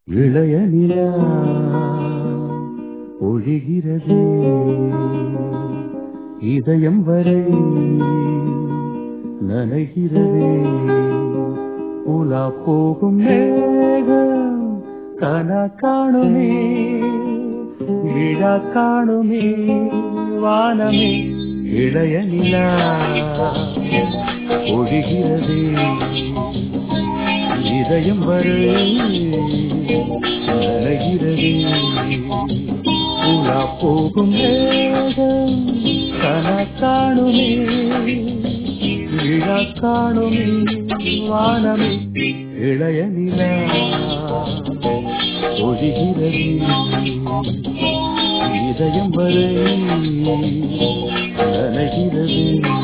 இளைய நிலா ஒழிகிறது இதயம் வரை நனைகிறது உலா போகும் மேகம் கனா காணுமே விழா காணுமே வானமே இளைய நிலா ஒழிகிறது இதயம் வரை நனைகிறது உலா போகும் மேகம் கனா காணுமே விழா காணுமே வானமே இளைய நிலா ஒழிகிறது இதயம் வரை நனைகிறது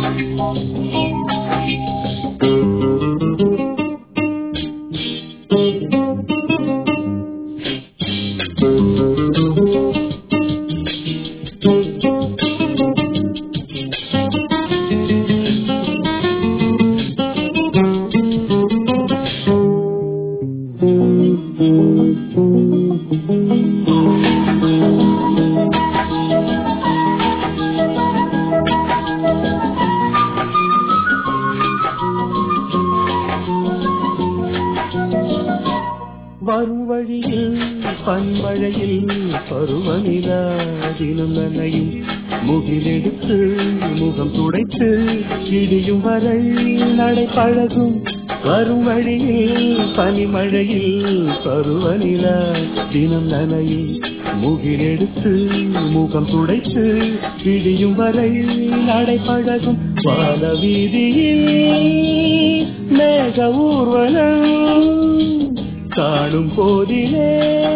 வரும் வழியில் பன்மழையில் பருவநிலா தினம் நனையும் முகிலெடுத்து முகம் துடைத்து இடியும் வரை நடை பழகும் வரும் வழியில் பனிமழையில் பருவநிலா தினம் நனையும் முகிலெடுத்து முகம் துடைத்து இடியும் வரை நடை பழகும் வான வீதியில் மேக ஊர்வலம் காணும் போதிலே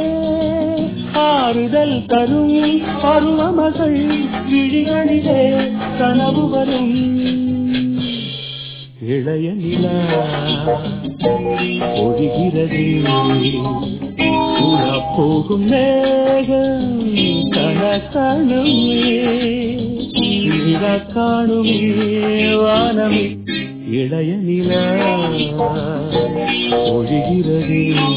ஆறுதல் தரும் பருவமகள் விழிகளிலே கனவு வரும் இளைய நிலா ஒழிகிறது உலா போகும் மேகம் கன காணுமே நிலா காணுமே வானமே இளைய நிலா ஒழிகிறது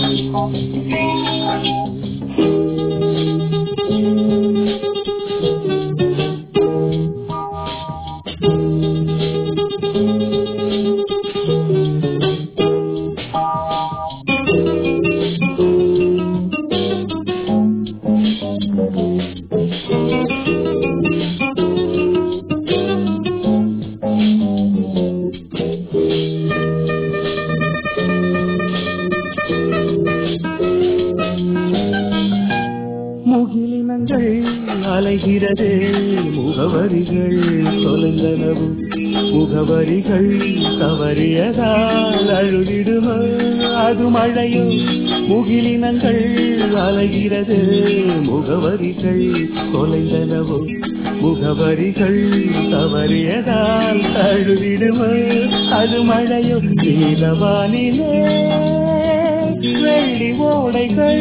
முகிலினங்கள் அலைகிறது முகவரிகள் தொலைந்தனவும் முகவரிகள் தவறியதால் அழுதிடுமோ அது மழையும் முகிலினங்கள் அலைகிறது முகவரிகள் தொலைந்தனவும் முகவரிகள் தவறியதால் அழுதிடுமோ அது மழையும் நீலவானிலே வெள்ளி ஓடைகள்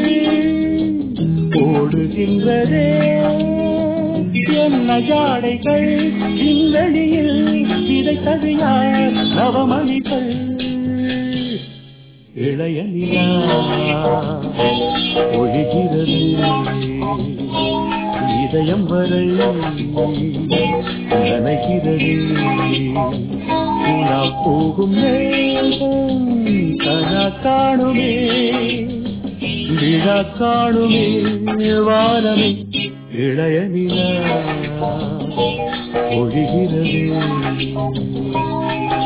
ஓடுகின்றதே என்ன ஜாடைகள் விண்வெளியில் விதைத்தது யார் நவமணிகள் இளைய நிலா ஒழிகிறது இதயம் வரை நனைகிறது உலா போகும் நேரம் கனா காணுமே விழா காணுமே வானமே இளைய நிலா ஒழிகிறது